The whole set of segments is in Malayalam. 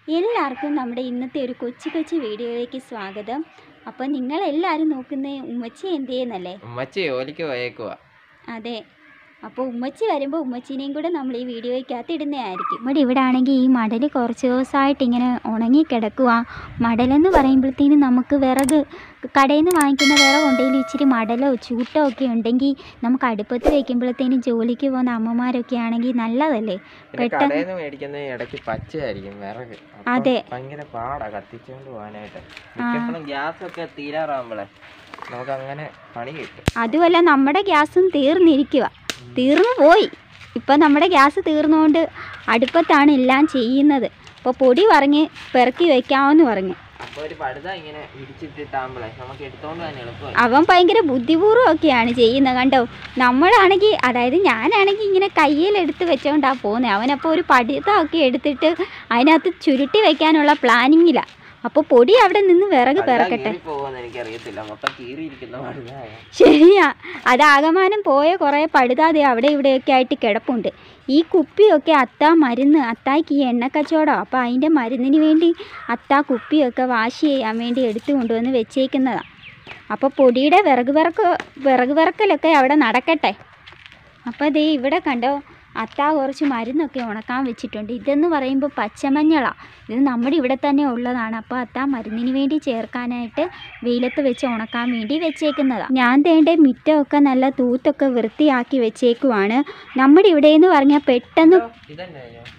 എല്ലാവർക്കും നമ്മുടെ ഇന്നത്തെ ഒരു കൊച്ചു കൊച്ചു വീഡിയോയിലേക്ക് സ്വാഗതം അപ്പോൾ നിങ്ങളെല്ലാവരും നോക്കുന്ന ഉമ്മച്ചി എന്ത് ചെയ്യുന്നല്ലേ ഉമ്മച്ചി ജോലിക്ക് പോയേക്കുവാ അതെ അപ്പോൾ ഉമ്മച്ചി വരുമ്പോൾ ഉമ്മച്ചീനെയും കൂടെ നമ്മൾ ഈ വീഡിയോയ്ക്കകത്ത് ഇടുന്നതായിരിക്കും ഇവിടെ ഇവിടെ ആണെങ്കിൽ ഈ മടൽ കുറച്ച് ദിവസമായിട്ട് ഇങ്ങനെ ഉണങ്ങി കിടക്കുക മടലെന്ന് പറയുമ്പോഴത്തേനും നമുക്ക് വിറക് കടയിൽ നിന്ന് വാങ്ങിക്കുന്ന വിറക് ഉണ്ടെങ്കിൽ ഇച്ചിരി മടലോ ചൂട്ടോ ഒക്കെ ഉണ്ടെങ്കിൽ നമുക്ക് അടുപ്പത്ത് വെക്കുമ്പോഴത്തേനും ജോലിക്ക് പോകുന്ന അമ്മമാരൊക്കെ ആണെങ്കിൽ നല്ലതല്ലേ പിന്നെ പെട്ടെന്ന് കടയിൽ നിന്ന് മേടിക്കുന്ന ഇടയ്ക്ക് പച്ചയായിരിക്കും വിറക് അപ്പം അതെ. ഭയങ്കര പാടാ കത്തിച്ചുകൊണ്ട് പോകാനായിട്ട് മിക്കപ്പോഴും ഗ്യാസ് ഒക്കെ തീരാറാകുമ്പോഴേ നമുക്ക് അങ്ങനെ പണി കിട്ടും അതുമല്ല നമ്മുടെ ഗ്യാസും തീർന്നിരിക്കുക തീർന്നു പോയി ഇപ്പം നമ്മുടെ ഗ്യാസ് തീർന്നുകൊണ്ട് അടുപ്പത്താണ് എല്ലാം ചെയ്യുന്നത് അപ്പോൾ പൊടി പറഞ്ഞ് പെറുക്കി വെക്കാമെന്ന് പറഞ്ഞു അപ്പൊ ഒരു പടുത ഇങ്ങനെ ഇടിച്ചിട്ടിട്ടാകുമ്പോഴേ നമുക്ക് എടുത്തോണ്ട് തന്നെ എളുപ്പമായി അവൻ ഭയങ്കര ബുദ്ധിപൂർവ്വമൊക്കെയാണ് ചെയ്യുന്നത് കണ്ടോ നമ്മളാണെങ്കിൽ അതായത് ഞാനാണെങ്കിൽ ഇങ്ങനെ കയ്യിലെടുത്ത് വെച്ചോണ്ടാണ് പോകുന്നത് അവനപ്പോൾ ഒരു പടിതമൊക്കെ എടുത്തിട്ട് അതിനകത്ത് ചുരുട്ടി വെക്കാനുള്ള പ്ലാനിങ്ങിലാണ് അപ്പോൾ പൊടി അവിടെ നിന്ന് വിറക് പിറക്കട്ടെ പോകുമെന്ന് എനിക്കറിയത്തില്ല മൊത്തം കീറിയിരിക്കുന്ന പടുതായ ശരിയാ അതാകമാനം പോയ കുറേ പഴുതാതെ അവിടെ ഇവിടെയൊക്കെ ആയിട്ട് കിടപ്പുണ്ട് ഈ കുപ്പിയൊക്കെ അത്ത മരുന്ന് അത്തായ്ക്ക് ഈ എണ്ണക്കച്ചവടം അപ്പോൾ അതിൻ്റെ മരുന്നിന് വേണ്ടി അത്ത കുപ്പിയൊക്കെ വാഷ് ചെയ്യാൻ വേണ്ടി എടുത്തു കൊണ്ടുവന്ന് വെച്ചേക്കുന്നതാണ് അപ്പോൾ പൊടിയുടെ വിറക് വിറക്ക് വിറക് വിറക്കലൊക്കെ അവിടെ നടക്കട്ടെ അപ്പോൾ ദേ ഇവിടെ കണ്ടോ അത്ത കുറച്ച് മരുന്നൊക്കെ ഉണക്കാൻ വെച്ചിട്ടുണ്ട് ഇതെന്ന് പറയുമ്പോൾ പച്ചമഞ്ഞളാണ് ഇത് നമ്മുടെ ഇവിടെ തന്നെ ഉള്ളതാണ് അപ്പോൾ അത്ത മരുന്നിന് വേണ്ടി ചേർക്കാനായിട്ട് വെയിലത്ത് വെച്ച് ഉണക്കാൻ വേണ്ടി വെച്ചേക്കുന്നതാണ് ഞാൻ തേണ്ട മിറ്റമൊക്കെ നല്ല തൂത്തൊക്കെ വൃത്തിയാക്കി വെച്ചേക്കുവാണ് നമ്മുടെ ഇവിടെ എന്ന് പറഞ്ഞാൽ പെട്ടെന്ന് ഇതന്നെ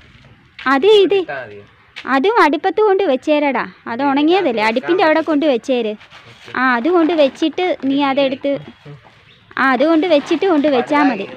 അത് ഇത് ഇട്ടാ മതിയോ? അതും അടുപ്പത്ത് കൊണ്ട് വെച്ചേരടാ അത് ഉണങ്ങിയതല്ലേ അടുപ്പിൻ്റെ അവിടെ കൊണ്ട് വെച്ചേര് ആ അത് കൊണ്ട് വെച്ചിട്ട് നീ അതെടുത്ത് ആ അതുകൊണ്ട് വെച്ചിട്ട് കൊണ്ട് വെച്ചാൽ മതി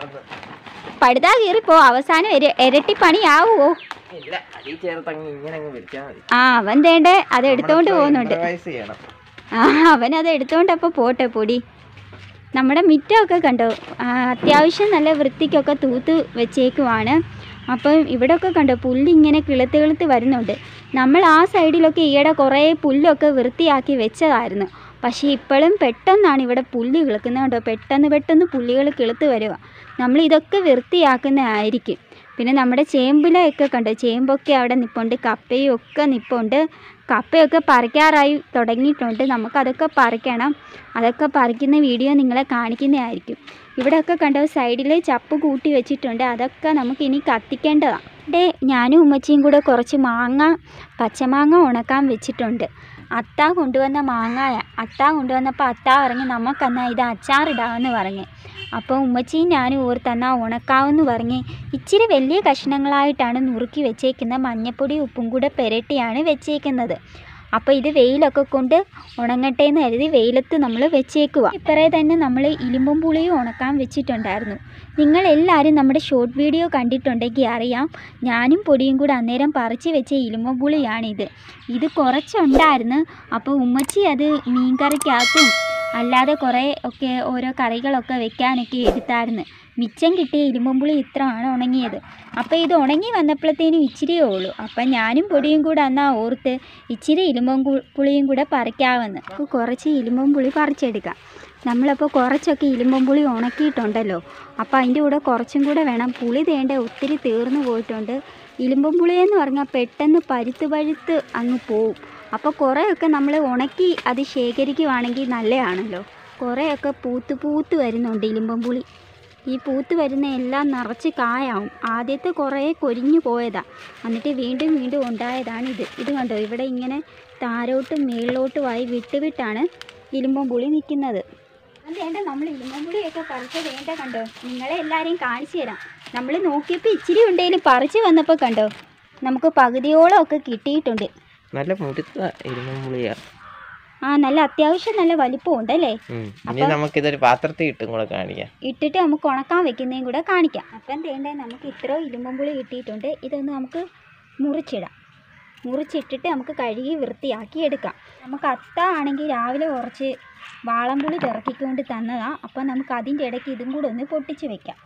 പടുതാ കീറിപ്പോ അവസാനം ഇര- ഇരട്ടി പണിയാവുമോ ഇല്ല അടി ചേർത്തങ്ങ് ഇങ്ങനെ അങ്ങ് വിളിച്ചാൽ മതി ആ അവൻ തേണ്ടേ അത് എടുത്തോണ്ട് പോകുന്നുണ്ട് improvise ചെയ്യണം ആ അവനത് എടുത്തോണ്ട് അപ്പോൾ പോട്ടെ പൊടി നമ്മുടെ മിറ്റമൊക്കെ കണ്ടോ ആ, അത്യാവശ്യം നല്ല വൃത്തിക്കൊക്കെ തൂത്ത് വെച്ചേക്കുവാണ് അപ്പം ഇവിടെയൊക്കെ കണ്ടോ പുല്ലിങ്ങനെ കിളുത്ത് കിളുത്ത് വരുന്നുണ്ട് നമ്മൾ ആ സൈഡിലൊക്കെ ഈയിടെ കുറേ പുല്ലൊക്കെ വൃത്തിയാക്കി വെച്ചതായിരുന്നു പക്ഷേ ഇപ്പോഴും പെട്ടെന്നാണ് ഇവിടെ പുല്ല് കിളുക്കുന്നത് കേട്ടോ പെട്ടെന്ന് പെട്ടെന്ന് പുല്ലുകൾ കിളുത്ത് വരിക നമ്മൾ ഇതൊക്കെ വൃത്തിയാക്കുന്നതായിരിക്കും പിന്നെ നമ്മുടെ ചേമ്പിലൊക്കെ കണ്ടോ ചേമ്പൊക്കെ അവിടെ നിൽപ്പുണ്ട് കപ്പയും ഒക്കെ നിൽപ്പുണ്ട് കപ്പയൊക്കെ പറിക്കാറായി തുടങ്ങിയിട്ടുണ്ട് നമുക്കതൊക്കെ പറിക്കണം അതൊക്കെ പറിക്കുന്ന വീഡിയോ നിങ്ങളെ കാണിക്കുന്നതായിരിക്കും ഇവിടെയൊക്കെ കണ്ടോ സൈഡിൽ ചപ്പ് കൂട്ടി വെച്ചിട്ടുണ്ട് അതൊക്കെ നമുക്കിനി കത്തിക്കേണ്ടതാണ് ഡേ ഞാനും ഉമ്മച്ചിയും കൂടെ കുറച്ച് മാങ്ങ പച്ചമാങ്ങ ഉണക്കാൻ വെച്ചിട്ടുണ്ട് അത്ത കൊണ്ടുവന്ന മാങ്ങായ അത്ത കൊണ്ടുവന്നപ്പോൾ അത്ത പറഞ്ഞ് നമുക്കെന്നാ ഇത് അച്ചാറിടാമെന്ന് പറഞ്ഞ് അപ്പോൾ ഉമ്മച്ചിയും ഞാനും ഓർത്തെന്നാ ഉണക്കാവെന്ന് പറഞ്ഞ് ഇച്ചിരി വലിയ കഷ്ണങ്ങളായിട്ടാണ് നുറുക്കി വെച്ചേക്കുന്ന മഞ്ഞപ്പൊടി ഉപ്പും കൂടെ പുരട്ടിയാണ് വെച്ചേക്കുന്നത് അപ്പോൾ ഇത് വെയിലൊക്കെ കൊണ്ട് ഉണങ്ങട്ടെ എന്ന് കരുതി വെയിലത്ത് നമ്മൾ വെച്ചേക്കുക ഇപ്പറേ തന്നെ നമ്മൾ ഇലിമ്പും പുളിയും ഉണക്കാൻ വെച്ചിട്ടുണ്ടായിരുന്നു നിങ്ങളെല്ലാവരും നമ്മുടെ ഷോർട്ട് വീഡിയോ കണ്ടിട്ടുണ്ടെങ്കിൽ അറിയാം ഞാനും പൊടിയും കൂടെ അന്നേരം പറിച്ച് വെച്ച ഇലിമ്പും പുളിയാണിത് ഇത് കുറച്ചുണ്ടായിരുന്നു അപ്പോൾ ഉമ്മച്ചി അത് മീൻകറിക്കകത്തും അല്ലാതെ കുറേ ഒക്കെ ഓരോ കറികളൊക്കെ വെക്കാനൊക്കെ എടുത്തായിരുന്നു മിച്ചം കിട്ടിയ ഇരുമ്പുളി ഇത്രയാണ് ഉണങ്ങിയത് അപ്പോൾ ഇത് ഉണങ്ങി വന്നപ്പോഴത്തേനും ഇച്ചിരിയേ ഉള്ളൂ അപ്പം ഞാനും പൊടിയും കൂടെ അന്നാ ഓർത്ത് ഇച്ചിരി ഇലുമ്പം പുളിയും കൂടെ പറിക്കാമെന്ന് അപ്പോൾ കുറച്ച് ഇലുമ്പം പുളി പറിച്ചെടുക്കാം നമ്മളപ്പോൾ കുറച്ചൊക്കെ ഇലുമ്പം പുളി ഉണക്കിയിട്ടുണ്ടല്ലോ അപ്പോൾ അതിൻ്റെ കൂടെ കുറച്ചും കൂടെ വേണം പുളി തേണ്ട ഒത്തിരി തീർന്നു പോയിട്ടുണ്ട് ഇലുമ്പം പുളിയെന്ന് പറഞ്ഞാൽ പെട്ടെന്ന് പരുത്ത് പഴുത്ത് അങ്ങ് പോവും അപ്പോൾ കുറേയൊക്കെ നമ്മൾ ഉണക്കി അത് ശേഖരിക്കുവാണെങ്കിൽ നല്ലതാണല്ലോ കുറേയൊക്കെ പൂത്ത് പൂത്ത് വരുന്നുണ്ട് ഇലുമ്പം പുളി ഈ പൂത്ത് വരുന്ന എല്ലാം നിറച്ച് കായാവും ആദ്യത്തെ കുറേ കൊരിഞ്ഞു പോയതാ എന്നിട്ട് വീണ്ടും വീണ്ടും ഉണ്ടായതാണിത് ഇത് കണ്ടോ ഇവിടെ ഇങ്ങനെ താരോട്ടും മേളിലോട്ടുമായി വിട്ട് വിട്ടാണ് ഇരുമ്പം പുളി നിൽക്കുന്നത് വേണ്ട നമ്മൾ ഇരുമ്പം പുളിയൊക്കെ പറിച്ച് വേണ്ട കണ്ടോ നിങ്ങളെ എല്ലാവരെയും കാണിച്ചു തരാം നമ്മൾ നോക്കിയപ്പോൾ ഇച്ചിരി ഉണ്ടെങ്കിലും പറിച്ച് വന്നപ്പോൾ കണ്ടോ നമുക്ക് പകുതിയോളം ഒക്കെ കിട്ടിയിട്ടുണ്ട് നല്ല മുടുത്ത ഇരുമ്പുളിയാ ആ നല്ല അത്യാവശ്യം നല്ല വലിപ്പമുണ്ട് അല്ലേ ഇനി നമുക്കിതൊരു പാത്രത്തിൽ ഇട്ടും കൂടെ കാണിക്കാം ഇട്ടിട്ട് നമുക്ക് ഉണക്കാൻ വെക്കുന്നതും കൂടെ കാണിക്കാം അപ്പം തേണ്ടേ നമുക്ക് ഇത്ര ഇരുമ്പുളി കിട്ടിയിട്ടുണ്ട് ഇതൊന്ന് നമുക്ക് മുറിച്ചിടാം മുറിച്ചിട്ടിട്ട് നമുക്ക് കഴുകി വൃത്തിയാക്കി എടുക്കാം നമുക്ക് അത്ത ആണെങ്കിൽ രാവിലെ കുറച്ച് വാളംപുളി തിറക്കിക്കൊണ്ട് തന്നതാണ് അപ്പം നമുക്ക് അതിൻ്റെ ഇടയ്ക്ക് ഇതും കൂടെ ഒന്ന് പൊട്ടിച്ച് വെക്കാം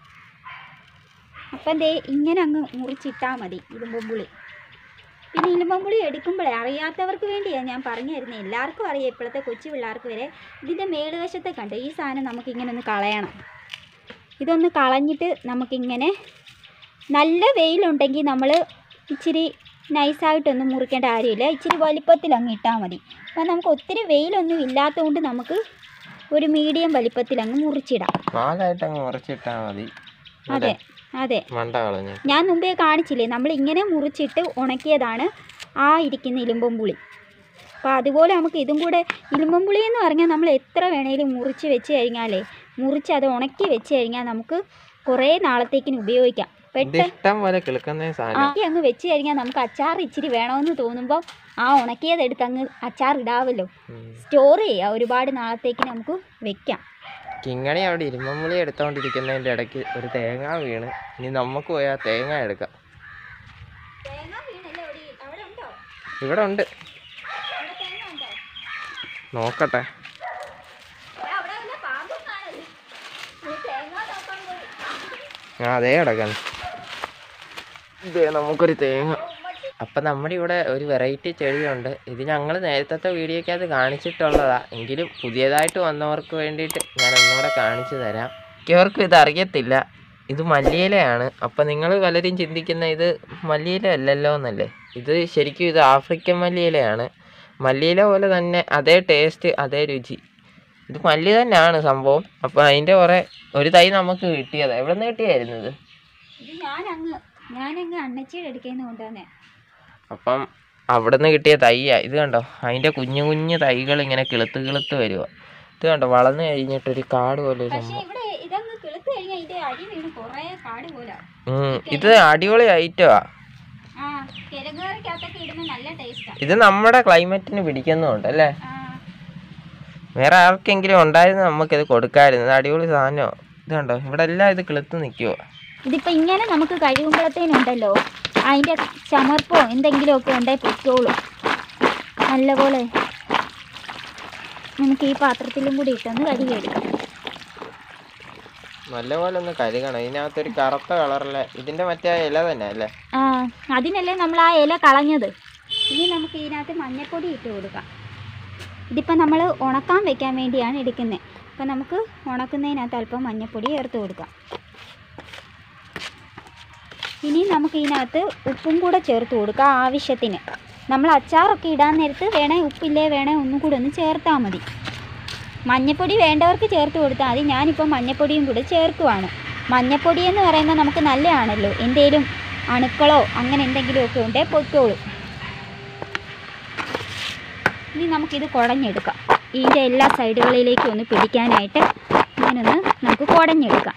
അപ്പം ദേ ഇങ്ങനെ അങ്ങ് മുറിച്ചിട്ടാൽ മതി ഇരുമ്പുളി പിന്നെ ഇലുമ്പമ്പുളി എടുക്കുമ്പോഴേ അറിയാത്തവർക്ക് വേണ്ടിയാണ് ഞാൻ പറഞ്ഞു തരുന്നത് എല്ലാവർക്കും അറിയാം ഇപ്പോഴത്തെ കൊച്ചു പിള്ളേർക്ക് വരെ ഇതിൻ്റെ മേളുവശത്തെ കണ്ട് ഈ സാധനം നമുക്കിങ്ങനെ ഒന്ന് കളയണം ഇതൊന്ന് കളഞ്ഞിട്ട് നമുക്കിങ്ങനെ നല്ല വെയിലുണ്ടെങ്കിൽ നമ്മൾ ഇച്ചിരി നൈസായിട്ടൊന്നും മുറിക്കേണ്ട കാര്യമില്ല ഇച്ചിരി വലിപ്പത്തിൽ അങ്ങ് ഇട്ടാൽ മതി അപ്പോൾ നമുക്ക് ഒത്തിരി വെയിലൊന്നും ഇല്ലാത്തതുകൊണ്ട് നമുക്ക് ഒരു മീഡിയം വലിപ്പത്തിൽ അങ്ങ് മുറിച്ചിടാം നാലായിട്ട് അങ്ങ് മുറിച്ചിട്ടാ മതി അതെ അതെ മണ്ട കളഞ്ഞു ഞാൻ മുമ്പേ കാണിച്ചില്ലേ നമ്മൾ ഇങ്ങനെ മുറിച്ചിട്ട് ഉണക്കിയതാണ് ആ ഇരിക്കുന്ന ഇലുമ്പം പുളി അപ്പോൾ അതുപോലെ നമുക്ക് ഇതും കൂടെ ഇലുമ്പം പുളി എന്ന് പറഞ്ഞാൽ നമ്മൾ എത്ര വേണേലും മുറിച്ച് വെച്ച് കഴിഞ്ഞാലേ മുറിച്ച് അത് ഉണക്കി വെച്ച് കഴിഞ്ഞാൽ നമുക്ക് കുറേ നാളത്തേക്കിന് ഉപയോഗിക്കാം ഇത് പെട്ടെന്ന് ഇഷ്ടം പോലെ കിളുക്കുന്ന സാധനം ആക്കി അങ്ങ് വെച്ച് കഴിഞ്ഞാൽ നമുക്ക് അച്ചാർ ഇച്ചിരി വേണമെന്ന് തോന്നുമ്പോൾ ആ ഉണക്കിയത് എടുത്ത് അങ്ങ് അച്ചാർ ഇടാവല്ലോ ഉം. സ്റ്റോർ ചെയ്യാം ഒരുപാട് നാളത്തേക്ക് നമുക്ക് വെക്കാം കിങ്ങണി അവിടെ ഇരുമ്പുളി എടുത്തോണ്ടിരിക്കുന്നതിന്റെ ഇടയ്ക്ക് ഒരു തേങ്ങ വീണ് ഇനി നമുക്ക് പോയി ആ തേങ്ങ എടുക്കാം ഇവിടെ ഉണ്ട് നോക്കട്ടെ ആ അതേ കിടക്കുന്നു ഇതേ നമുക്കൊരു തേങ്ങ അപ്പം നമ്മുടെ ഇവിടെ ഒരു വെറൈറ്റി ചെടിയുണ്ട് ഇത് ഞങ്ങൾ നേരത്തെ വീഡിയോക്കകത്ത് കാണിച്ചിട്ടുള്ളതാ എങ്കിലും പുതിയതായിട്ട് വന്നവർക്ക് വേണ്ടിയിട്ട് ഞാൻ ഒന്നുകൂടെ കാണിച്ചു തരാം മിക്കവർക്കും ഇത് അറിയത്തില്ല ഇത് മല്ലിയിലയാണ് അപ്പം നിങ്ങൾ പലരും ചിന്തിക്കുന്ന ഇത് മല്ലിയില അല്ലല്ലോ എന്നല്ലേ ഇത് ശരിക്കും ഇത് ആഫ്രിക്കൻ മല്ലിയിലയാണ് മല്ലിയില പോലെ തന്നെ അതേ ടേസ്റ്റ് അതേ രുചി ഇത് മല്ലി തന്നെയാണ് സംഭവം അപ്പം അതിൻ്റെ കുറേ ഒരു തൈ നമുക്ക് കിട്ടിയതാണ് എവിടെ നിന്ന് കിട്ടിയായിരുന്നു ഇത് ഇത് ഞാനങ്ങ് ഞാനങ്ങ് അണ്ണച്ചിയുടെ എടുക്കുന്ന കൊണ്ടുവന്നേ അപ്പം അവിടെ നിന്ന് കിട്ടിയ തൈയാ ഇത് കണ്ടോ അതിൻ്റെ കുഞ്ഞു കുഞ്ഞു തൈകൾ ഇങ്ങനെ കിളുത്ത് കിളുത്ത് വരുക ഇത് കണ്ടോ വളർന്നു കഴിഞ്ഞിട്ടൊരു കാട് പോലെ ഒരു പക്ഷെ സംഭവം ഇവിടെ ഇതങ്ങ് കിളുത്ത് കഴിഞ്ഞാൽ ഇതിന്റെ അടി വീണ് കുറേ കാട് പോലെ ഉം, ഇത് അടിപൊളി ഐറ്റമാ ആ കിഴങ്ങുകറിക്കകത്തൊക്കെ ഇടുമ്പോൾ നല്ല ടേസ്റ്റാ ഇത് നമ്മുടെ ക്ലൈമറ്റിന് പിടിക്കുന്നുണ്ട് അല്ലേ ആ വേറെ ആർക്കെങ്കിലും ഉണ്ടായിരുന്നു നമുക്കിത് കൊടുക്കാമായിരുന്നു ഇത് അടിപൊളി സാധനമോ ഇത് കണ്ടോ ഇവിടെ എല്ലാം ഇത് കിളുത്ത് നിൽക്കുവോ ഇതിപ്പോ ഇങ്ങനെ നമുക്ക് കഴിയുമ്പോഴത്തേനുണ്ടല്ലോ അതിന്റെ ചമർപ്പോ എന്തെങ്കിലുമൊക്കെ ഉണ്ടേ പൊയ്ക്കോളും നല്ലപോലെ നമുക്ക് ഈ പാത്രത്തിലും കൂടി ഇട്ടൊന്ന് കഴുകിയെടുക്കാം നല്ലപോലെ ഒന്ന് കരുകണം ഇതിനകത്തൊരു കറുത്ത കളറിലെ ഇതിൻ്റെ മറ്റേ ഇല തന്നെ അല്ലേ ആ അതിനല്ലേ നമ്മൾ ആ ഇല കളഞ്ഞത് ഇനി നമുക്ക് ഇതിനകത്ത് മഞ്ഞൾപ്പൊടി ഇട്ട് കൊടുക്കാം ഇതിപ്പോൾ നമ്മൾ ഉണക്കാൻ വെക്കാൻ വേണ്ടിയാണ് എടുക്കുന്നത് അപ്പോൾ നമുക്ക് ഉണക്കുന്നതിനകത്ത് അല്പം മഞ്ഞൾപ്പൊടി ചേർത്ത് കൊടുക്കാം ഇനി നമുക്ക് ഇതിനകത്ത് ഉപ്പും കൂടെ ചേർത്ത് കൊടുക്കാം ആവശ്യത്തിന് നമ്മൾ അച്ചാറൊക്കെ ഇടാൻ നേരത്ത് വേണേ ഉപ്പില്ലേ വേണേ ഒന്നും കൂടെ ഒന്ന് ചേർത്താൽ മതി മഞ്ഞപ്പൊടി വേണ്ടവർക്ക് ചേർത്ത് കൊടുത്താൽ മതി ഞാനിപ്പോൾ മഞ്ഞപ്പൊടിയും കൂടെ ചേർക്കുവാണ് മഞ്ഞപ്പൊടി എന്ന് പറയുമ്പോൾ നമുക്ക് നല്ലതാണല്ലോ എന്തേലും അണുക്കളോ അങ്ങനെ എന്തെങ്കിലുമൊക്കെ ഉണ്ടേ പൊയ്ക്കോളും ഇനി നമുക്കിത് കുടഞ്ഞെടുക്കാം ഇതിൻ്റെ എല്ലാ സൈഡുകളിലേക്കും ഒന്ന് പിടിക്കാനായിട്ട് ഇങ്ങനൊന്ന് നമുക്ക് കുടഞ്ഞെടുക്കാം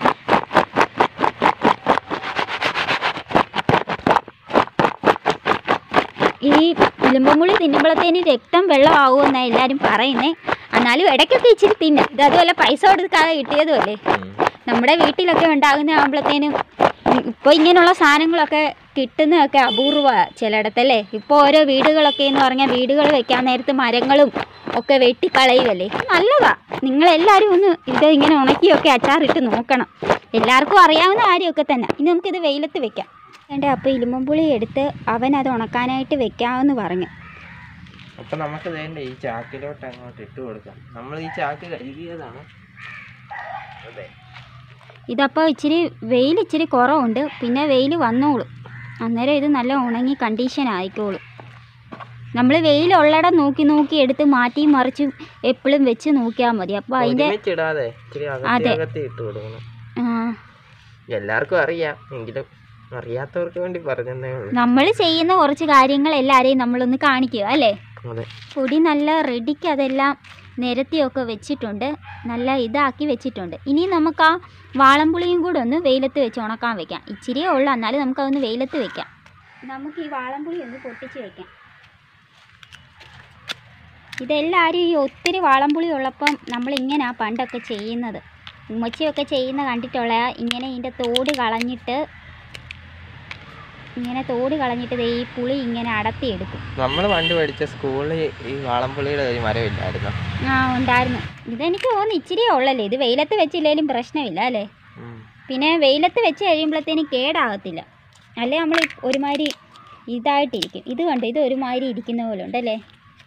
ഈ ഇലുമ്പുമുളി തിന്നുമ്പോഴത്തേന് രക്തം വെള്ളമാവുമെന്നാണ് എല്ലാവരും പറയുന്നത് എന്നാലും ഇടയ്ക്കൊക്കെ ഇച്ചിരി തിന്നും ഇത് അതുപോലെ പൈസ കൊടുക്കാതെ കിട്ടിയതുമല്ലേ നമ്മുടെ വീട്ടിലൊക്കെ ഉണ്ടാകുന്ന ആകുമ്പോഴത്തേനും ഇപ്പോൾ ഇങ്ങനെയുള്ള സാധനങ്ങളൊക്കെ കിട്ടുന്നതൊക്കെ അപൂർവ ചിലയിടത്തല്ലേ ഇപ്പോൾ ഓരോ വീടുകളൊക്കെ എന്ന് പറഞ്ഞാൽ വീടുകൾ വെക്കാൻ നേരത്ത് മരങ്ങളും ഒക്കെ വെട്ടിക്കളയുമല്ലേ നല്ലതാ നിങ്ങളെല്ലാവരും ഒന്ന് ഇത് ഇങ്ങനെ ഉണക്കിയൊക്കെ അച്ചാറിട്ട് നോക്കണം എല്ലാവർക്കും അറിയാവുന്ന കാര്യമൊക്കെ തന്നെ ഇനി നമുക്കിത് വെയിലത്ത് വെക്കാം വേണ്ടേ അപ്പോൾ ഇലുമ്പുളി എടുത്ത് അവൻ അത് ഉണക്കാനായിട്ട് വെക്കാമെന്ന് പറഞ്ഞു അപ്പം നമുക്ക് വേണ്ട ഈ ചാക്കിലോട്ട് അങ്ങോട്ട് ഇട്ട് കൊടുക്കാം നമ്മൾ ഈ ചാക്ക് കഴുകിയതാണ് അതെ ഇതപ്പോൾ ഇച്ചിരി വെയിൽ ഇച്ചിരി കുറവുണ്ട് പിന്നെ വെയിൽ വന്നോളും അന്നേരം ഇത് നല്ല ഉണങ്ങി കണ്ടീഷൻ ആയിക്കോളും നമ്മൾ വെയിലുള്ളിടം നോക്കി നോക്കി എടുത്ത് മാറ്റിയും മറിച്ചും എപ്പോഴും വെച്ച് നോക്കിയാൽ മതി അപ്പോൾ അതിൻ്റെ ഒരുമിച്ചിടാതെ ഇച്ചിരി അകത്തി അതെ. അകത്തി ഇട്ട് കൊടുക്കണം ആ, എല്ലാവർക്കും അറിയാം എങ്കിലും അറിയാത്തവർക്ക് വേണ്ടി പറഞ്ഞതേ ഉള്ളൂ നമ്മൾ ചെയ്യുന്ന കുറച്ച് കാര്യങ്ങൾ എല്ലാവരെയും നമ്മളൊന്ന് കാണിക്കുക അല്ലേ അതെ പൊടി നല്ല റെഡിക്ക് അതെല്ലാം നിരത്തിയൊക്കെ വെച്ചിട്ടുണ്ട് നല്ല ഇതാക്കി വെച്ചിട്ടുണ്ട് ഇനി നമുക്ക് ആ വാളംപുളിയും കൂടെ ഒന്ന് വെയിലത്ത് വെച്ച് ഉണക്കാൻ വെക്കാം ഇച്ചിരിയേ ഉള്ളൂ എന്നാലും നമുക്കതൊന്ന് വെയിലത്ത് വെക്കാം നമുക്ക് ഈ വാളംപുളി ഒന്ന് പൊട്ടിച്ച് വെക്കാം ഇതെല്ലാവരും ഈ ഒത്തിരി വാളംപുളി ഉള്ളപ്പം നമ്മളിങ്ങനെയാ പണ്ടൊക്കെ ചെയ്യുന്നത് ഉമ്മച്ചിയൊക്കെ ചെയ്യുന്ന കണ്ടിട്ടുള്ള ഇങ്ങനെ ഇതിൻ്റെ തോട് കളഞ്ഞിട്ട് ഇങ്ങനെ തോട് കളഞ്ഞിട്ട് ദേ ഈ പുളി ഇങ്ങനെ അടത്തിയെടുക്കും നമ്മൾ പണ്ട് പഠിച്ച സ്കൂളിൽ ഈ വാളംപുള്ളിയുടെ ഒരു മരമില്ലായിരുന്നു ആ ഉണ്ടായിരുന്നു ഇതെനിക്ക് തോന്നുന്നു ഇച്ചിരിയേ ഉള്ളല്ലേ ഇത് വെയിലത്ത് വെച്ചില്ലേലും പ്രശ്നമില്ല അല്ലേ പിന്നെ വെയിലത്ത് വെച്ച് കഴിയുമ്പോഴത്തേനും കേടാകത്തില്ല അല്ലേ നമ്മൾ ഒരുമാതിരി ഇതായിട്ടിരിക്കും ഇത് കണ്ടോ ഇത് ഒരുമാതിരി ഇരിക്കുന്ന പോലെ ഉണ്ടല്ലേ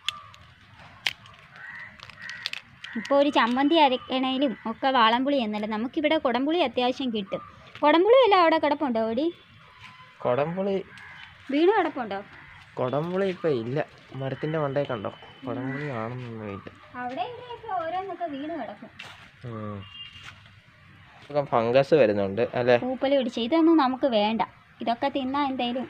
ഇപ്പോൾ ഒരു ചമ്മന്തി അരക്കണേലും ഒക്കെ വാളംപുളി എന്നല്ല നമുക്കിവിടെ കുടംപുളി അത്യാവശ്യം കിട്ടും കുടംപുളി എല്ലാം അവിടെ കിടപ്പുണ്ടോ ഓടി കൊടംപുളി വീണ് കിടപ്പുണ്ടോ കൊടംപുളി ഇപ്പൊ ഇല്ല മരത്തിന്റെ മണ്ടേ കണ്ടോ കൊടംപുളി കാണുന്നൊന്നുമില്ല അവിടെ ഇവിടെയൊക്കെ ഓരോന്നൊക്കെ വീണ് കിടക്കും ഉം. ഇതൊക്കെ ഫംഗസ് വരുന്നുണ്ട് അല്ലേ പൂപ്പല് പിടിച്ച് ഇതൊന്നും നമുക്ക് വേണ്ട ഇതൊക്കെ തിന്നാ എന്തേലും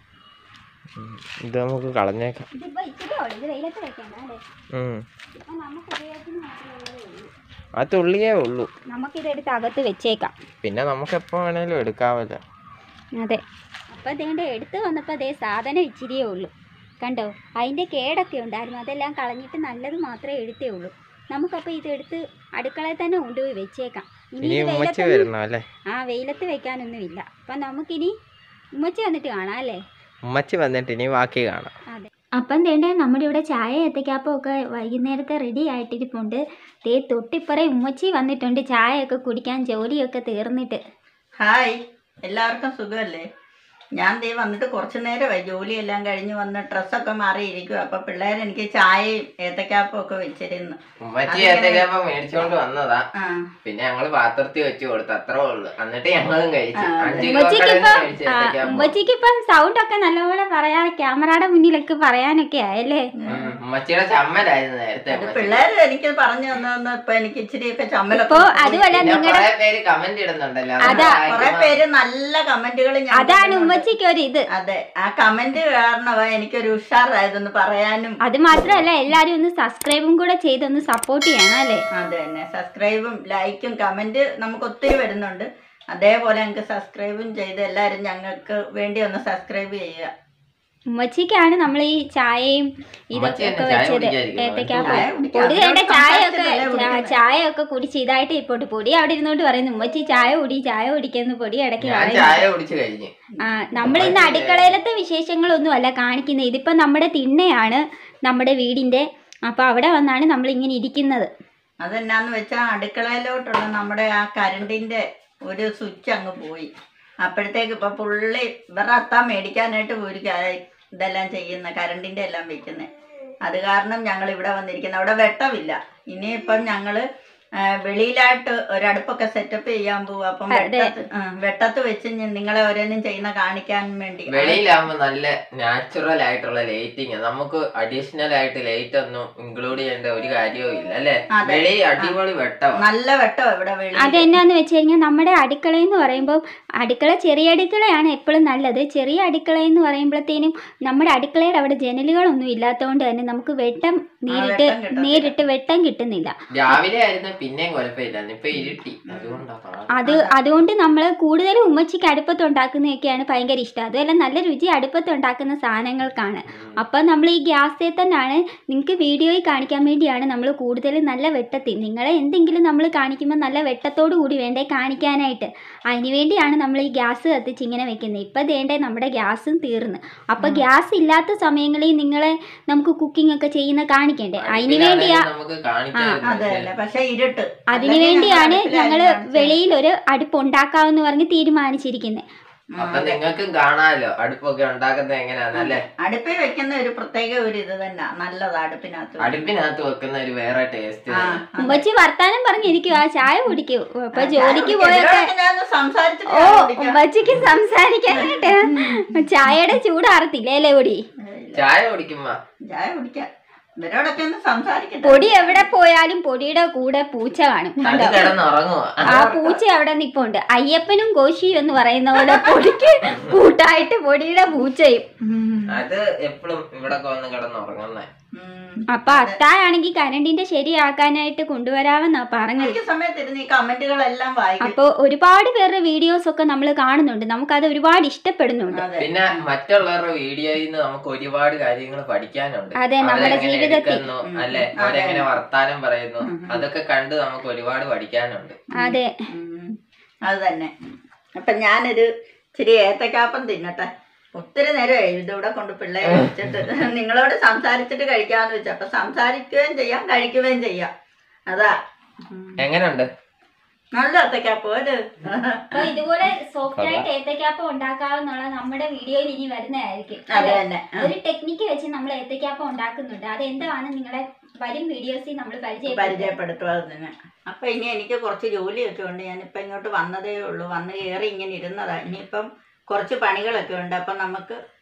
ഉം. ഇത് നമുക്ക് കളഞ്ഞേക്കാം ഇതിപ്പോ ഇച്ചിരി ഉള്ളു ഇത് വെയിലത്ത് വെക്കണ്ട അല്ലേ ഉം. ഇപ്പൊ നമുക്ക് ഉപയോഗത്തിന് മാത്രമേ ഉള്ളൂ ആ തുള്ളിയേ ഉള്ളൂ നമുക്കിതെടുത്ത് അകത്ത് വെച്ചേക്കാം പിന്നെ നമുക്ക് എപ്പോ വേണേലും എടുക്കാമല്ലോ അതെ അപ്പം അതേണ്ട എടുത്ത് വന്നപ്പോൾ അതേ സാധനം ഇച്ചിരിയേ ഉള്ളൂ കണ്ടോ അതിൻ്റെ കേടൊക്കെ ഉണ്ടായിരുന്നു അതെല്ലാം കളഞ്ഞിട്ട് നല്ലത് മാത്രമേ എടുത്തേ ഉള്ളൂ നമുക്കപ്പോൾ ഇതെടുത്ത് അടുക്കളയിൽ തന്നെ കൊണ്ടുപോയി വെച്ചേക്കാം ഇനി ഇനി ഇത് ഉമ്മച്ചി വെയിലത്തൊന്നും- വരണം അല്ലേ ആ വെയിലത്ത് വെക്കാനൊന്നുമില്ല അപ്പം നമുക്കിനി ഉമ്മച്ചി വന്നിട്ട് കാണാം അല്ലേ ഉമ്മച്ചി വന്നിട്ട് ഇനി ബാക്കി കാണാം അതെ അപ്പം തേണ്ട നമ്മുടെ ഇവിടെ ചായ ഏത്തക്കാപ്പം ഒക്കെ വൈകുന്നേരത്തെ റെഡി ആയിട്ടിരിപ്പുണ്ട് ദേ തൊട്ടിപ്പറേ ഉമ്മച്ചി വന്നിട്ടുണ്ട് ചായയൊക്കെ കുടിക്കാൻ ജോലിയൊക്കെ തീർന്നിട്ട് ഹായ് എല്ലാവർക്കും സുഖമല്ലേ ഞാൻ ദേ വന്നിട്ട് കുറച്ച് നേരമായി ജോലിയെല്ലാം കഴിഞ്ഞ് വന്ന് ഡ്രസ്സൊക്കെ മാറിയിരിക്കും അപ്പൊ പിള്ളേർ എനിക്ക് ചായയും ഏത്തക്കാപ്പും ഒക്കെ വെച്ചിരുന്നു ഉമ്മച്ചി അതിങ്ങനെ- ഏത്തക്കാപ്പം മേടിച്ചോണ്ട് വന്നതാ ആ പിന്നെ ഞങ്ങള് പാത്രത്തിൽ വെച്ച് കൊടുത്തു അത്രേ ഉള്ളു എന്നിട്ട് ഞങ്ങളും കഴിച്ചു ആ, അഞ്ച് കിലോ ഉമ്മച്ചിക്ക് കടലിൽ ഇപ്പം മേടിച്ച ആ, ഏത്തക്കാപ്പം. ഉമ്മച്ചിക്ക് ഇപ്പം സൗണ്ട് ഒക്കെ നല്ലപോലെ പറയാ ക്യാമറയുടെ മുന്നിലൊക്കെ പറയാനൊക്കെ ആയല്ലേ ഉം, ഉമ്മച്ചിയുടെ ചമ്മലായിരുന്നു നേരത്തെ അത് ഉമ്മച്ചി. പിള്ളേർ എനിക്ക് പറഞ്ഞു തന്നു ഇപ്പൊ എനിക്ക് ഇച്ചിരിയൊക്കെ ചമ്മലൊക്കെ ഇപ്പോ പോയി. അതുമല്ല പിന്നെ നിങ്ങളുടെ കുറെ പേര് കമന്റ് ഇടുന്നുണ്ടല്ലോ അതാ, അതൊന്ന് കുറെ വായിക്കുമ്പോ പേര് നല്ല കമന്റുകൾ അതാണ് ഉമ്മച്ചിക്ക് ഒരു ഇത് അതെ ആ കമന്റ് കാരണമാ എനിക്കൊരു ഉഷാറായതൊന്ന് പറയാനും അത് മാത്രമല്ല എല്ലാരും ഒന്ന് സബ്സ്ക്രൈബും കൂടെ ചെയ്ത് ഒന്ന് സപ്പോർട്ട് ചെയ്യണം അല്ലേ അത് തന്നെ സബ്സ്ക്രൈബും ലൈക്കും കമന്റ് നമുക്ക് ഒത്തിരി വരുന്നുണ്ട് അതേപോലെ ഞങ്ങൾക്ക് സബ്സ്ക്രൈബും ചെയ്ത് എല്ലാവരും ഞങ്ങൾക്ക് വേണ്ടി ഒന്ന് സബ്സ്ക്രൈബ് ചെയ്യുക ഉമ്മച്ചിക്കാണ് നമ്മൾ ഈ ചായയും ഉമ്മച്ചി ഇതൊക്കെ തന്നെ ചായ വെച്ചത് കുടിക്കാതിരിക്കുന്നു. ഏത്തക്കാപ്പം ചായ കുടിക്കാം. പൊടി വേണ്ട അതിനോട് ചായയൊക്കെ സംസാരിച്ചിട്ടല്ലേ ചാ- കുടിക്കുന്നത്. ചായയൊക്കെ കുടിച്ച് ഇതായിട്ട് ഇപ്പോട്ട് പൊടി അവിടെ ഇരുന്നോണ്ട് പറയുന്നു ഉമ്മച്ചി ചായ കുടി ചായ കുടിക്കുന്നു പൊടി ഇടയ്ക്ക് ഞാൻ പറയുന്നു ചായ കുടിച്ചു കഴിഞ്ഞു ആ നമ്മൾ ഇന്ന് അടുക്കളയിലത്തെ വിശേഷങ്ങളൊന്നും അല്ല കാണിക്കുന്നത് ഇതിപ്പോൾ നമ്മുടെ തിണ്ണയാണ് നമ്മുടെ വീടിൻ്റെ അപ്പോൾ അവിടെ വന്നാണ് നമ്മൾ ഇങ്ങനെ ഇരിക്കുന്നത് അതെന്നാന്ന് വെച്ചാൽ അടുക്കളയിലോട്ടുള്ള നമ്മുടെ ആ കരണ്ടിന്റെ ഒരു സ്വിച്ച് അങ്ങ് പോയി അപ്പോഴത്തേക്ക് ഇപ്പൊ പുള്ളി ഇവരുടെ അത്താൻ മേടിക്കാനായിട്ട് ഒരു ക- ഇതെല്ലാം ചെയ്യുന്ന കരണ്ടിന്റെ എല്ലാം വെക്കുന്നത് അത് കാരണം ഞങ്ങൾ ഇവിടെ വന്നിരിക്കുന്നത് അവിടെ വെട്ടമില്ല ഇനിയിപ്പം ഞങ്ങള് ആ, വെളിയിലായിട്ട് ഒരടുപ്പൊക്കെ സെറ്റപ്പ് ചെയ്യാൻ പോവും അപ്പം അതെ. വെട്ടത്ത് ആ, വെട്ടത്ത് വെച്ച് ഞ- നിങ്ങളെ ഓരോന്നും ചെയ്യുന്ന കാണിക്കാൻ വേണ്ടി വെളിയിലാവുമ്പോ നല്ല നാച്ചുറൽ ആയിട്ടുള്ള ലൈറ്റിങ് നമുക്ക് അഡീഷണൽ ആയിട്ട് ലൈറ്റ് ഒന്നും ഇൻക്ലൂഡ് ചെയ്യേണ്ട ഒരു കാര്യവും ഇല്ല അല്ലെ അതെ. വെളി അടിപൊളി വെട്ടമാണ് നല്ല വെട്ടം ഇവിടെ വെളി അതെന്നാന്ന് വെച്ച് കഴിഞ്ഞാൽ നമ്മുടെ അടുക്കള എന്ന് പറയുമ്പോൾ അടുക്കള ചെറിയ അടുക്കളയാണ് എപ്പോഴും നല്ലത് ചെറിയ അടുക്കള എന്ന് പറയുമ്പോഴത്തേനും നമ്മുടെ അടുക്കളയുടെ അവിടെ ജനലുകളൊന്നും ഇല്ലാത്തതുകൊണ്ട് തന്നെ നമുക്ക് വെട്ടം നേരിട്ട് വെട്ടം കിട്ടത്തില്ല. നേരിട്ട് വെട്ടം കിട്ടുന്നില്ല രാവിലെ ആയിരുന്നു പിന്നെയും കുഴപ്പമില്ലായിരുന്നു ഇപ്പൊ ഇരുട്ടി അതുകൊണ്ടാണ് അത് അതുകൊണ്ട് നമ്മൾ കൂടുതലും ഉമ്മച്ചിക്ക് അടുപ്പത്തുണ്ടാക്കുന്നതൊക്കെയാണ് ഭയങ്കര ഇഷ്ടം അതുമല്ല നല്ല രുചി അടുപ്പത്തുണ്ടാക്കുന്ന സാധനങ്ങൾക്കാണ് അപ്പം നമ്മൾ ഈ ഗ്യാസിൽ തന്നെയാണ് നിങ്ങൾക്ക് വീഡിയോയിൽ കാണിക്കാൻ വേണ്ടിയാണ് നമ്മൾ കൂടുതലും നല്ല വെട്ടത്തിൽ നിങ്ങളെ എന്തെങ്കിലും നമ്മൾ കാണിക്കുമ്പോൾ നല്ല വെട്ടത്തോടു കൂടി വേണ്ടേ കാണിക്കാനായിട്ട് അതിന് വേണ്ടിയാണ് നമ്മൾ ഈ ഗ്യാസ് കത്തിച്ച് ഇങ്ങനെ വെക്കുന്നത് ഇപ്പം വേണ്ടേ നമ്മുടെ ഗ്യാസും തീർന്ന് അപ്പം ഗ്യാസ് ഇല്ലാത്ത സമയങ്ങളിൽ നിങ്ങളെ നമുക്ക് കുക്കിംഗ് ഒക്കെ ചെയ്യുന്ന കാണിക്കണ്ടേ അതിന് വേണ്ടിയാ നമുക്ക് അതെ കാണിക്കാൻ അല്ലേ പക്ഷെ ഇരുട്ട് അതിനു അല്ലെങ്കിൽ വേണ്ടിയാണ് ഞങ്ങൾ ഞങ്ങൾ അടുപ്പിലായിരുന്നു കാണിച്ചത്. വെളിയിൽ ഒരു അടുപ്പ് ഉണ്ടാക്കാമെന്ന് പറഞ്ഞ് തീരുമാനിച്ചിരിക്കുന്നത് ഉം, അപ്പൊ അതെ. നിങ്ങൾക്കും കാണാമല്ലോ അടുപ്പൊക്കെ ഉണ്ടാക്കുന്നത് എങ്ങനെയാന്നല്ലേ അടുപ്പിൽ വെക്കുന്ന ഒരു പ്രത്യേക ഒരു ഇത് തന്നെ നല്ലതാ അടുപ്പിനകത്ത് വെക്കുന്നത്. അടുപ്പിനകത്ത് വെക്കുന്ന ഒരു വേറെ ടേസ്റ്റ് ആ, അതെ. ഉമ്മച്ചി വർത്താനം പറഞ്ഞിരിക്കും ആ ചായ കുടിക്കും ഇപ്പൊ ആ, ജോലിക്ക് ചായ പോയൊക്കെ കുടിക്കാം. ഞാനൊന്ന് സംസാരിച്ചിട്ട് ഓ ഞാൻ കുടിക്കാം. ഉമ്മച്ചിക്ക് സംസാരിക്കാനായിട്ട് ചായയുടെ ചൂടാറത്തില്ലേ അല്ലേ പൊടി ചായ കുടിക്കുമ്പോ ചായ കുടിക്കാം ഇവരോടൊക്കെ ഒന്ന് സംസാരിക്കട്ടെ പൊടി എവിടെ പോയാലും പൊടിയുടെ കൂടെ പൂച്ച കാണും അത് കണ്ടോ? കിടന്നുറങ്ങുക ആ പൂച്ച അവിടെ നിപ്പുണ്ട് അയ്യപ്പനും കോശിയും എന്ന് പറയുന്ന പോലെ പൊടിക്ക് കൂട്ടായിട്ട് പൊടിയുടെ പൂച്ചയും അത് എപ്പോഴും ഇവിടെ വന്ന് കിടന്നുറങ്ങുന്നേ ഉം. അപ്പൊ അത്തായാണെങ്കിൽ കരണ്ടിന്റെ ശരിയാക്കാനായിട്ട് കൊണ്ടുവരാമെന്നാ പറഞ്ഞത് എനിക്ക് സമയത്തിരുന്ന് ഈ കമന്റുകളെല്ലാം വായിക്കും അപ്പോൾ ഒരുപാട് പേരുടെ വീഡിയോസ് ഒക്കെ നമ്മൾ കാണുന്നുണ്ട് നമുക്കത് ഒരുപാട് ഇഷ്ടപ്പെടുന്നുണ്ട് അതെ പിന്നെ മറ്റുള്ളവരുടെ വീഡിയോയിൽ നിന്ന് നമുക്ക് ഒരുപാട് കാര്യങ്ങൾ പഠിക്കാനുണ്ട് അതെ നമ്മുടെ അവരെങ്ങനെ ജീവിതത്തിൽ എടുക്കുന്നു, ഉം. അല്ലെ അതെ. അവരെങ്ങനെ വർത്താനം പറയുന്നു ഉം. അതൊക്കെ കണ്ട് നമുക്ക് ഒരുപാട് പഠിക്കാനുണ്ട് അതെ ഉം. അത് തന്നെ അപ്പൊ ഞാനൊരു ഇച്ചിരി ഏത്തക്കാപ്പം തിന്നട്ടെ ഒത്തിരി നേരമായി ഇതിവിടെ കൊണ്ട് പിള്ളേരെ വെച്ചിട്ട് നിങ്ങളോട് സംസാരിച്ചിട്ട് കഴിക്കാന്ന് വെച്ചു അപ്പൊ സംസാരിക്കുകയും ചെയ്യാം കഴിക്കുകയും ചെയ്യാം അതാ ഉം. എങ്ങനെയുണ്ട് നല്ല ഏത്തക്കാപ്പം ഒരു അപ്പൊ ഇതുപോലെ സോഫ്റ്റ് ആയിട്ട് ഏത്തക്കാപ്പം ഉണ്ടാക്കാവുന്നുള്ള നമ്മുടെ വീഡിയോയിൽ ഇനി വരുന്നതായിരിക്കും അത് അല്ലേ? തന്നെ ആ. ഒരു ടെക്നിക്ക് വെച്ച് നമ്മൾ ഏത്തക്കാപ്പം ഉണ്ടാക്കുന്നുണ്ട് അത് എന്താണ് നിങ്ങളെ വരും വീഡിയോസിൽ നമ്മൾ പരിചയപ്പെടുത്തും പരിചയപ്പെടുത്തുക അത് തന്നെ അപ്പൊ ഇനി എനിക്ക് കുറച്ച് ജോലിയൊക്കെ ഉണ്ട് ഞാനിപ്പോ ഇങ്ങോട്ട് വന്നതേ ഉള്ളൂ വന്ന് കയറി ഇങ്ങനെ ഇരുന്നതാ ഇനിയിപ്പം കുറച്ച് പണികളൊക്കെ ഉണ്ട് അപ്പൊ നമുക്ക്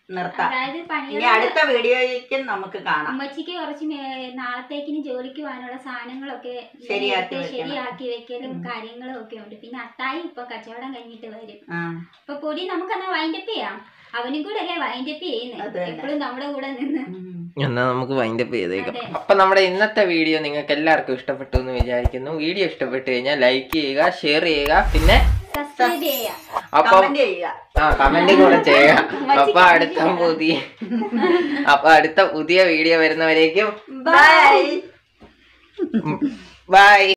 നിർത്താം അതായത് ഇനി പണികൾ അടുത്ത വീഡിയോയ്ക്കും നമുക്ക് കാണാം അമ്മച്ചിക്ക് കുറച്ച് മേ- നാളത്തേക്കിന് ജോലിക്ക് പോകാനുള്ള സാധനങ്ങളൊക്കെ ശരിയാക്കി നേരത്തെ വെക്കണം. ശരിയാക്കി വെക്കലും കാര്യങ്ങളും ഒക്കെ ഉണ്ട് പിന്നെ അത്തായി ഇപ്പൊ കച്ചവടം കഴിഞ്ഞിട്ട് വരും ആ അപ്പൊ പൊടി നമുക്കെന്നാ വൈൻഡപ്പ് ചെയ്യാം അവനും കൂടെ അല്ലേ വൈൻഡപ്പ് അത് ചെയ്യുന്നത് തന്നെ. എപ്പോഴും നമ്മുടെ കൂടെ നിന്ന് ഉം. എന്നാ നമുക്ക് വൈൻഡപ്പ് ചെയ്തേക്കാം അതെ. അപ്പൊ നമ്മുടെ ഇന്നത്തെ വീഡിയോ നിങ്ങൾക്ക് എല്ലാവർക്കും ഇഷ്ടപ്പെട്ടു എന്ന് വിചാരിക്കുന്നു വീഡിയോ ഇഷ്ടപ്പെട്ടു കഴിഞ്ഞാൽ ലൈക്ക് ചെയ്യുക ഷെയർ ചെയ്യുക പിന്നെ സബ്സ്ക്രൈബ് ചെയ്യാം അപ്പം കമന്റ് ചെയ്യുക ആ കമന്റ് കൂടെ ചെയ്യുക അപ്പൊ അടുത്ത പുതിയ അപ്പൊ അടുത്ത പുതിയ വീഡിയോ വരുന്നവരേക്കും ബൈ ബൈ